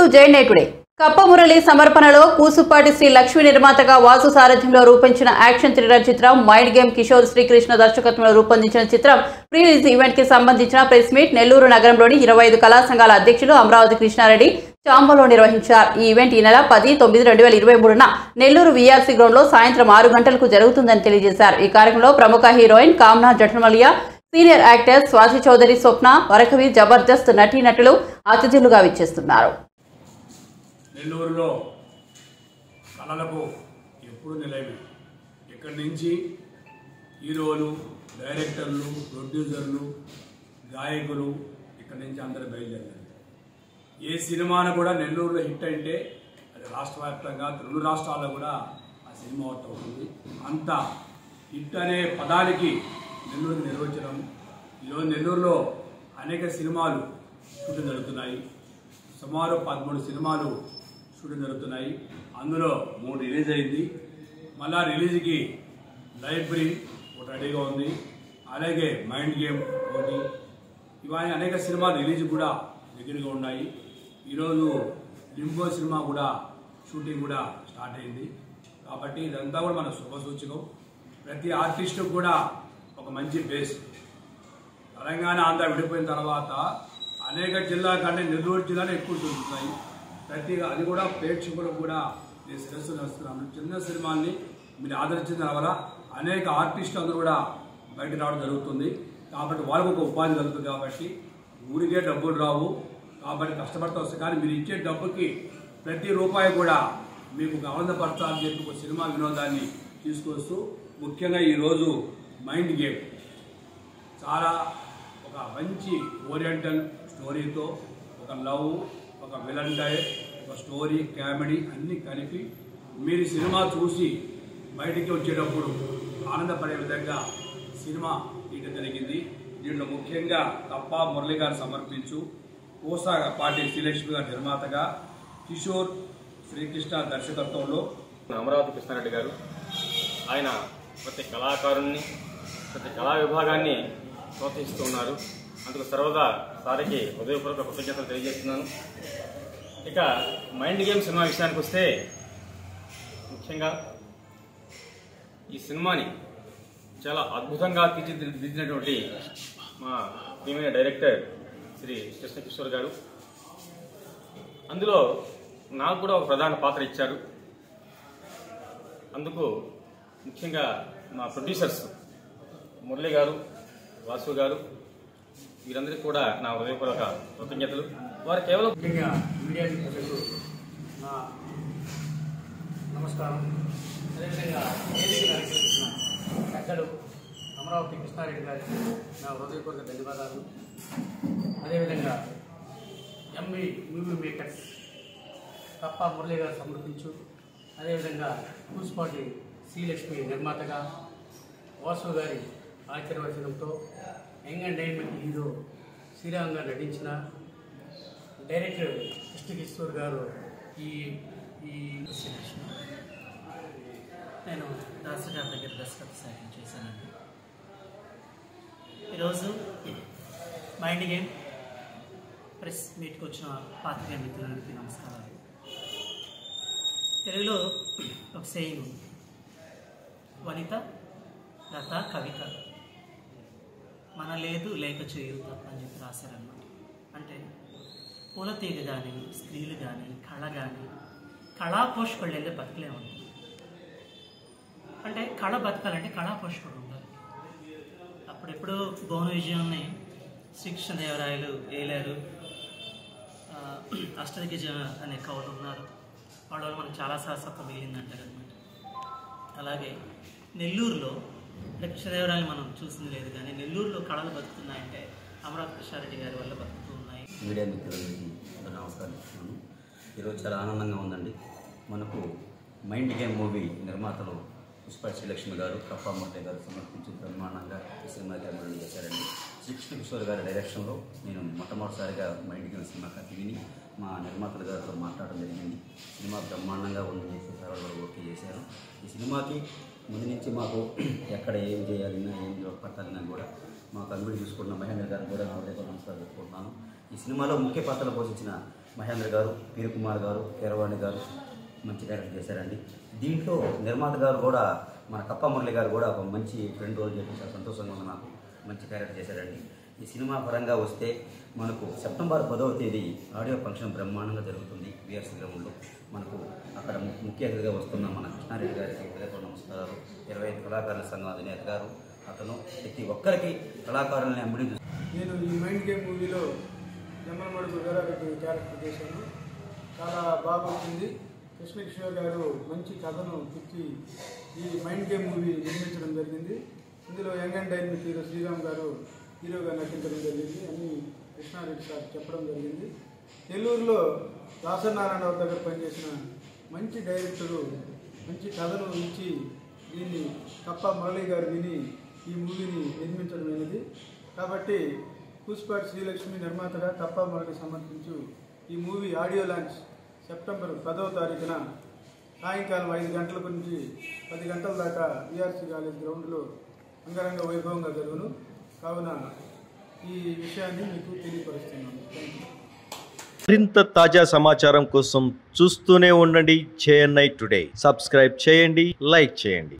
జై టుడే కప్పమురళి సమర్పణలో కూసుపాటి శ్రీ లక్ష్మీ నిర్మాతగా వాసు సారథ్యంలో రూపొందించిన యాక్షన్ థ్రిల్లర్ చిత్రం మైండ్ గేమ్ కిషోర్ శ్రీకృష్ణ దర్శకత్వంలో రూపొందించిన చిత్రం ప్రీ రిలీజ్ ఈవెంట్ కి సంబంధించిన ప్రెస్ మీట్ నెల్లూరు నగరంలోని ఇరవై ఐదు కళా సంఘాల అధ్యక్షులు అమరావతి కృష్ణారెడ్డి చాంబలో నిర్వహించారు ఈ ఈవెంట్ ఈ నెల పది తొమ్మిది రెండు వేల ఇరవై మూడున నెల్లూరు వీఆర్సీ గ్రౌండ్ లో సాయంత్రం ఆరు గంటలకు జరుగుతుందని తెలియజేశారు ఈ కార్యక్రమంలో ప్రముఖ heroine Kamna Jethmalani senior actor Swathi Chowdary Swapna Varakavi Jabardasth నటీనటులు అతిథులుగా విచ్చేస్తున్నారు నెల్లూరులో కళలకు ఎప్పుడు నిలయమే ఇక్కడి నుంచి హీరోలు డైరెక్టర్లు ప్రొడ్యూసర్లు గాయకులు ఇక్కడి నుంచి అందరు బయలుదేరారు ఏ సినిమాను కూడా నెల్లూరులో హిట్ అంటే అది రాష్ట్ర వ్యాప్తంగా రెండు రాష్ట్రాల్లో కూడా ఆ సినిమా అవుట్ అవుతుంది అంత హిట్ అనే పదానికి నెల్లూరు నిర్వచనం ఈరోజు నెల్లూరులో అనేక సినిమాలు షూటింగ్ జరుగుతున్నాయి సుమారు పదమూడు సినిమాలు షూటింగ్ జరుగుతున్నాయి అందులో మూడు రిలీజ్ అయింది మళ్ళా రిలీజ్కి లైబ్రరీ ఒకటి రెడీగా ఉంది అలాగే మైండ్ గేమ్ ఒకటి ఇవన్నీ అనేక సినిమాలు రిలీజ్ కూడా దగ్గరగా ఉన్నాయి ఈరోజు లింబో సినిమా కూడా షూటింగ్ కూడా స్టార్ట్ అయింది కాబట్టి ఇదంతా కూడా మన శుభ సూచకం ప్రతి ఆర్టిస్టు కూడా ఒక మంచి బేస్ తెలంగాణ ఆంధ్ర విడిపోయిన తర్వాత అనేక జిల్లా కంటే నెల్లూరు జిల్లాలో ఎక్కువ చూస్తున్నాయి ప్రతి అది కూడా ప్రేక్షకులకు కూడా నేను శిరస్సు నడుస్తున్నాను చిన్న సినిమాల్ని మీరు ఆదరించిన వల్ల అనేక ఆర్టిస్టులు అందరూ కూడా బయట రావడం జరుగుతుంది కాబట్టి వాళ్ళకు ఒక ఉపాధి కలుగుతుంది కాబట్టి ఊరికే డబ్బులు రావు కాబట్టి కష్టపడుతూ వస్తాయి కానీ మీరు ఇచ్చే డబ్బుకి ప్రతి రూపాయి కూడా మీకు ఒక ఆనందపరచాలని చెప్పి ఒక సినిమా వినోదాన్ని తీసుకొస్తూ ముఖ్యంగా ఈరోజు మైండ్ గేమ్ చాలా ఒక మంచి ఓరియంటల్ స్టోరీతో ఒక లవ్ ఒక విలన్ డైర్ ఒక స్టోరీ కామెడీ అన్నీ కలిపి మీరు ఈ సినిమా చూసి బయటికి వచ్చేటప్పుడు ఆనందపడే విధంగా సినిమా తీయడం జరిగింది దీంట్లో ముఖ్యంగా తప్ప మురళి గారు సమర్పించు కోసా పాటి శ్రీలక్ష్మి గారి నిర్మాతగా కిషోర్ శ్రీకృష్ణ దర్శకత్వంలో అమరావతి కృష్ణారెడ్డి గారు ఆయన ప్రతి కళాకారుణ్ణి ప్రతి కళా విభాగాన్ని ప్రోత్సహిస్తూ ఉన్నారు అందుకు సర్వదా సారికి హృదయపూర్వక కృతజ్ఞతలు తెలియజేస్తున్నాను ఇక మైండ్ గేమ్ సినిమా విషయానికి వస్తే ముఖ్యంగా ఈ సినిమాని చాలా అద్భుతంగా తీర్చిదిద్దినటువంటి మా ప్రియమైన డైరెక్టర్ శ్రీ కృష్ణకిషోర్ గారు అందులో నాకు కూడా ఒక ప్రధాన పాత్ర ఇచ్చారు అందుకు ముఖ్యంగా మా ప్రొడ్యూసర్స్ మురళి గారు వాసు గారు వీరందరికీ కూడా నా హృదయపూర్వక కృతజ్ఞతలు వారు కేవలం ముఖ్యంగా మీడియా మిత్రులకు నా నమస్కారం అదేవిధంగా వేదికను అలంకరించిన పెద్దలు అమరావతి కృష్ణారెడ్డి గారికి నా హృదయపూర్వక ధన్యవాదాలు అదేవిధంగా ఎంవి మూవీ మేకర్స్ తప్ప మురళి గారు సమర్పించు అదేవిధంగా కూసుపాటి శ్రీలక్ష్మి నిర్మాతగా వాసు గారి ఆశీర్వచనంతో young and diamond hero Sriram గారు నటించిన డైరెక్టర్ కృష్ణకిషోర్ గారు ఈ ఈ శ్రీకృష్ణ నేను దాసు గారి దగ్గర దర్శకత్వ సహాయం చేశానండి ఈరోజు మైండ్ గేమ్ ప్రెస్ మీట్కి వచ్చిన పాత్రికేయ మిత్రులందరికీ నమస్కారాలు తెలుగులో ఒక సేయింగ్ ఉంది వనిత లత కవిత మన లేదు లేక చేయుత అని చెప్పి రాశారన్నమాట అంటే పూల తీగ కానీ స్త్రీలు కానీ కళ కానీ కళా పోషకులు వెళ్ళే బతకలేమండి అంటే కళ బతకాలంటే కళా పోషకుడు ఉండాలి అప్పుడెప్పుడు భువన విజయాన్ని శ్రీకృష్ణదేవరాయలు ఏలారు ఆ, అష్టదిగ్గజ అనే కవులు ఉన్నారు వాళ్ళ వల్ల మనకు చాలా శాశ్వతం మిగిలిందంటారు అనమాట అలాగే నెల్లూరులో అంటే కృష్ణదేవరాయలు మనం చూసింది లేదు కానీ నెల్లూరులో కళలు బతుకుతున్నాయంటే అమరావతి కృష్ణారెడ్డి గారి వల్ల బతుకుతూ ఉన్నాయి మీడియా మిత్రులందరికీ నమస్కారం ఇస్తున్నాను ఈరోజు చాలా ఆనందంగా ఉందండి మనకు మైండ్ గేమ్ మూవీ నిర్మాతలు పుష్ప శ్రీలక్ష్మి గారు కప్పా మురళి గారు సమర్పించి బ్రహ్మాండంగా ఈ సినిమా కెమెరాలు చేశారండి శ్రీకృష్ణ కిషోర్ గారి డైరెక్షన్లో నేను మొట్టమొదటిసారిగా మైండ్ గేమ్ సినిమా కథ విని మా నిర్మాతల గారితో మాట్లాడడం జరిగింది సినిమా బ్రహ్మాండంగా ఉందని చెప్పి సార్ వాళ్ళు ఓకే చేశారు ఈ సినిమాకి ముందు నుంచి మాకు ఎక్కడ ఏం చేయాలన్నా ఏం పట్టాలన్నా కూడా మాకు అనుమతి చూసుకున్న మహేంద్ర గారు కూడా నా హృదయ నమస్కారం చెప్పుకుంటున్నాను ఈ సినిమాలో ముఖ్య పాత్రలు పోషించిన మహేంద్ర గారు పీరుకుమార్ గారు కీరవాణి గారు మంచి క్యారెక్టర్ చేశారండి దీంట్లో నిర్మాత గారు కూడా మన కప్ప మురళి గారు కూడా ఒక మంచి ఫ్రెండ్ రోల్ చేయడం చాలా సంతోషంగా ఉంది నాకు మంచి క్యారెక్టర్ చేశారండి ఈ సినిమా పరంగా వస్తే మనకు సెప్టెంబర్ పదవ తేదీ ఆడియో ఫంక్షన్ బ్రహ్మాండంగా జరుగుతుంది విఆర్సీ గ్రౌండ్లో మనకు అక్కడ ము- ముఖ్య అతిథిగా వస్తున్న మన కృష్ణారెడ్డి గారికి హృదయపూర్వక నమస్కారాలు ఇరవై ఐదు కళాకారుల సంఘం అధినేత గారు అతను ప్రతి ఒక్కరికి కళాకారులని అమ్మిడి నేను ఈ మైండ్ గేమ్ మూవీలో జమ్మలమడుగు వీరారెడ్డి క్యారెక్టర్ చేశాను చాలా బాగా వచ్చింది కృష్ణ కిషోర్ గారు మంచి కథను పిచ్చి ఈ మైండ్ గేమ్ మూవీ నిర్మించడం జరిగింది ఇందులో young and dynamic hero Sriram గారు హీరోగా నటించడం జరిగింది అని కృష్ణారెడ్డి సార్ చెప్పడం జరిగింది నెల్లూరులో దాసనారాయణరావు దగ్గర పనిచేసిన మంచి డైరెక్టరు మంచి కథను ఇచ్చి దీన్ని తప్ప మురళి గారు విని ఈ మూవీని నిర్మించడం అనేది కాబట్టి కూచిపాటి శ్రీలక్ష్మి నిర్మాతగా తప్ప మురళి సమర్పించు ఈ మూవీ ఆడియో లాంచ్ సెప్టెంబర్ పదవ తారీఖున సాయంకాలం ఐదు గంటల నుంచి పది గంటల దాకా విఆర్సీ కాలేజ్ గ్రౌండ్లో అంగరంగ వైభవంగా జరుగును కావున ఈ విషయాన్ని మీకు తెలియపరుస్తున్నాను థ్యాంక్ యూ మరింత తాజా సమాచారం కోసం చూస్తూనే ఉండండి చేఎన్ఐ టుడే సబ్స్క్రైబ్ చేయండి లైక్ చేయండి